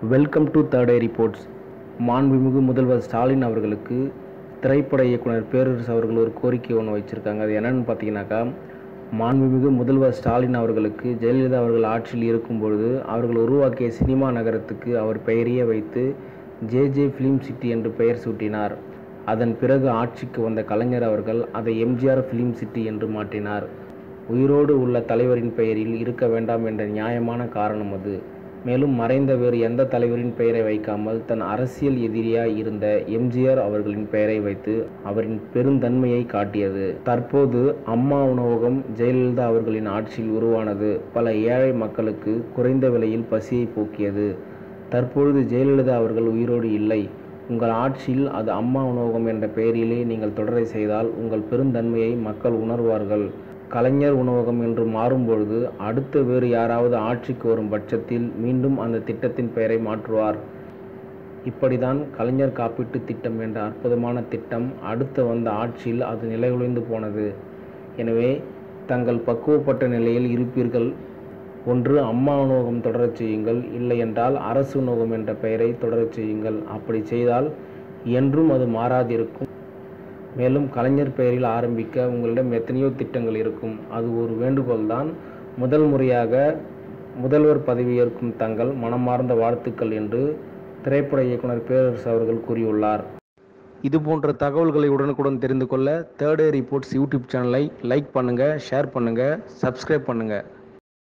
welcome to third eye reports மாண்புமிகு முதல்வர் ஸ்டாலின் அவர்களுக்கு திரைப்பட இயக்குனர் பேரரசு அவர்கள் ஒரு கோரிக்கை ஒன்று வச்சுருக்காங்க அது என்னன்னு பார்த்தீங்கன்னாக்கா மாண்புமிகு முதல்வர் ஸ்டாலின் அவர்களுக்கு ஜெயலலிதா அவர்கள் ஆட்சியில் இருக்கும் பொழுது அவர்கள் உருவாக்கிய சினிமா நகரத்துக்கு அவர் பெயரையே வைத்து ஜே ஜே ஃபிலிம் சிட்டி என்று பெயர் சூட்டினார் அதன் பிறகு ஆட்சிக்கு வந்த கலைஞர் அவர்கள் அதை எம்ஜிஆர் ஃபிலிம் சிட்டி என்று மாற்றினார் உயிரோடு உள்ள தலைவரின் பெயரில் இருக்க வேண்டாம் என்ற நியாயமான காரணம் அது மேலும் மறைந்த வேறு எந்த தலைவரின் பெயரை வைக்காமல் தன் அரசியல் எதிரியாய் இருந்த எம்ஜிஆர் அவர்களின் பெயரை வைத்து அவரின் பெருந்தன்மையை காட்டியது தற்போது அம்மா உணவகம் ஜெயலலிதா அவர்களின் ஆட்சியில் உருவானது பல ஏழை மக்களுக்கு குறைந்த விலையில் பசியை போக்கியது தற்பொழுது ஜெயலலிதா அவர்கள் உயிரோடு இல்லை உங்கள் ஆட்சியில் அது அம்மா உணவகம் என்ற பெயரிலே நீங்கள் தொடரை செய்தால் உங்கள் பெருந்தன்மையை மக்கள் உணர்வார்கள் கலைஞர் உணவகம் என்று மாறும்பொழுது அடுத்த வேறு யாராவது ஆட்சிக்கு வரும் பட்சத்தில் மீண்டும் அந்த திட்டத்தின் பெயரை மாற்றுவார் இப்படிதான் கலைஞர் காப்பீட்டு திட்டம் என்ற அற்புதமான திட்டம் அடுத்து வந்த ஆட்சியில் அது நிலைகுலைந்து போனது எனவே தங்கள் பக்குவப்பட்ட நிலையில் இருப்பீர்கள் ஒன்று அம்மா உணவகம் தொடரச் செய்யுங்கள் இல்லை என்றால் அரசு உணவகம் என்ற பெயரை தொடரச் செய்யுங்கள் அப்படி செய்தால் என்றும் அது மாறாதிருக்கும் மேலும் கலைஞர் பெயரில் ஆரம்பிக்க உங்களிடம் எத்தனையோ திட்டங்கள் இருக்கும் அது ஒரு வேண்டுகோள் தான் முதல் முறையாக முதல்வர் பதவியேற்கும் தங்கள் மனமார்ந்த வாழ்த்துக்கள் என்று திரைப்பட இயக்குனர் பேரரசு அவர்கள் கூறியுள்ளார் இது போன்ற தகவல்களை உடனுக்குடன் தெரிந்து கொள்ள தேர்ட் ரிப்போர்ட்ஸ் யூடியூப் சேனலை லைக் பண்ணுங்கள் ஷேர் பண்ணுங்கள் சப்ஸ்கிரைப் பண்ணுங்கள்